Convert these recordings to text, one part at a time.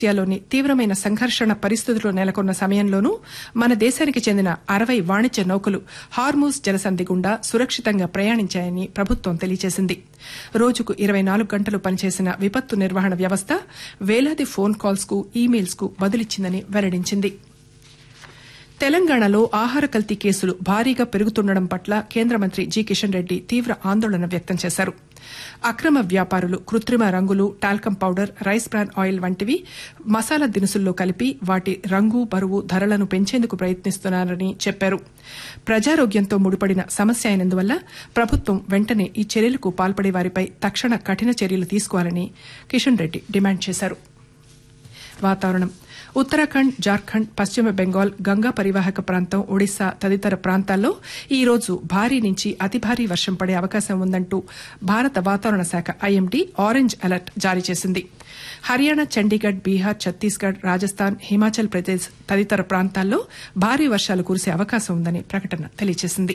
ఆసియాలోని తీవ్రమైన సంఘర్షణ పరిస్థితులు నెలకొన్న సమయంలోనూ మన దేశానికి చెందిన అరవై వాణిజ్య నౌకలు హార్మూజ్ జలసంధి గుండా సురక్షితంగా ప్రయాణించాయని ప్రభుత్వం తెలియజేసింది రోజుకు ఇరవై నాలుగు గంటలు పనిచేసిన విపత్తు నిర్వహణ వ్యవస్థ వేలాది ఫోన్ కాల్స్ కు ఈమెయిల్స్ కు బదులిచ్చిందని వెల్లడించింది తెలంగాణలో ఆహార కల్తీ కేసులు భారీగా పెరుగుతుండడం పట్ల కేంద్ర మంత్రి జి కిషన్ రెడ్డి తీవ్ర ఆందోళన వ్యక్తం చేశారు అక్రమ వ్యాపారులు కృత్రిమ రంగులు talcum powder rice bran oil వంటివి మసాలా దినుసుల్లో కలిపి వాటి రంగు బరువు ధరలను పెంచేందుకు ప్రయత్నిస్తున్నారని చెప్పారు ప్రజారోగ్యంతో ముడిపడిన సమస్య అయినందువల్ల ప్రభుత్వం వెంటనే ఈ చర్యలకు పాల్పడే వారిపై తక్షణ కఠిన చర్యలు తీసుకోవాలని కిషన్ రెడ్డి డిమాండ్ చేశారు వాతావరణం ఉత్తరాఖండ్ జార్ఖండ్ పశ్చిమ బెంగాల్ గంగా పరివాహక ప్రాంతం ఒడిశా తదితర ప్రాంతాల్లో ఈ రోజు భారీ నుంచి అతి భారీ వర్షం పడే అవకాశం ఉందంటూ భారత వాతావరణ శాఖ ఐఎండీ ఆరెంజ్ అలర్ట్ జారీ చేసింది హర్యానా చండీగఢ్ బీహార్ ఛత్తీస్గఢ్ రాజస్థాన్ హిమాచల్ ప్రదేశ్ తదితర ప్రాంతాల్లో భారీ వర్షాలు కురిసే అవకాశం ఉందని ప్రకటన తెలియజేసింది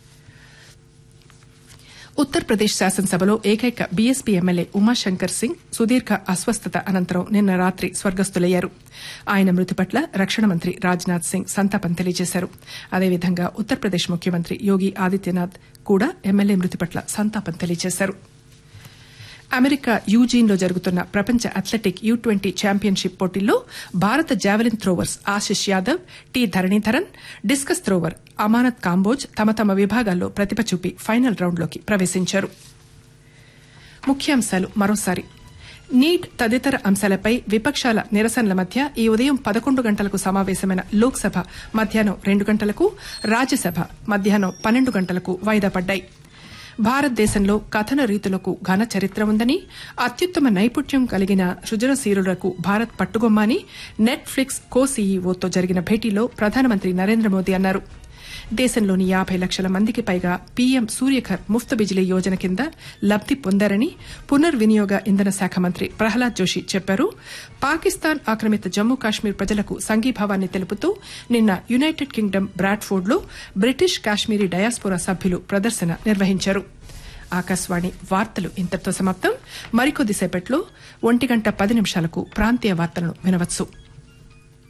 ఉత్తరప్రదేశ్ శాసనసభలో ఏకైక బీఎస్పీ ఎమ్మెల్యే ఉమాశంకర్ సింగ్ సుదీర్ఘ అస్వస్థత అనంతరం నిన్న రాత్రి స్వర్గస్థులయ్యారు ఆయన మృతి పట్ల రక్షణ మంత్రి రాజ్నాథ్ సింగ్ సంతాపం తెలియజేశారు అదేవిధంగా ఉత్తరప్రదేశ్ ముఖ్యమంత్రి యోగి ఆదిత్యనాథ్ కూడా ఎమ్మెల్యే మృతి పట్ల సంతాపం తెలియజేశారు అమెరికా యూజీన్లో జరుగుతున్న ప్రపంచ అథ్లెటిక్ యూ ట్వంటీ ఛాంపియన్షిప్ పోటీల్లో భారత javelin throwers Ashish Yadav T Dharanidharan discus thrower Amanat Kamboj తమ తమ విభాగాల్లో ప్రతిభ చూపి ఫైనల్ రౌండ్లోకి ప్రవేశించారు ముఖ్యాంశాలు మరోసారి నీట్ తదితర అంశాలపై విపక్షాల నిరసనల మధ్య ఈ ఉదయం పదకొండు గంటలకు సమావేశమైన లోక్సభ మధ్యాహ్నం రెండు గంటలకు రాజ్యసభ మధ్యాహ్నం పన్నెండు గంటలకు వాయిదా పడ్డాయి భారతదేశంలో కథన రీతులకు ఘన చరిత్ర ఉందని అత్యుత్తమ నైపుణ్యం కలిగిన సృజనశీలులకు భారత్ పట్టుగొమ్మని నెట్ఫ్లిక్స్ కో సీఈఓతో జరిగిన భేటీలో ప్రధానమంత్రి నరేంద్ర మోదీ అన్నారు దేశంలోని యాభై లక్షల మందికి పైగా పీఎం సూర్యఘర్ ముఫ్త్ బిజిలీ యోజన కింద లబ్ది పొందారని పునర్వినియోగ ఇంధన శాఖ మంత్రి ప్రహ్లాద్ జోషి చెప్పారు పాకిస్తాన్ ఆక్రమిత జమ్మూ కాశ్మీర్ ప్రజలకు సంఘీభావాన్ని తెలుపుతూ నిన్న యునైటెడ్ కింగ్డమ్ బ్రాడ్ఫోర్డ్లో బ్రిటిష్ కాశ్మీరీ డయాస్పోరా సభ్యులు ప్రదర్శన నిర్వహించారు ఆకాశవాణి వార్తలు ఇంతటితో సమాప్తం మరికొద్దిసేపట్లో ఒంటి గంట పది నిమిషాలకు ప్రాంతీయ వార్తలను వినవచ్చు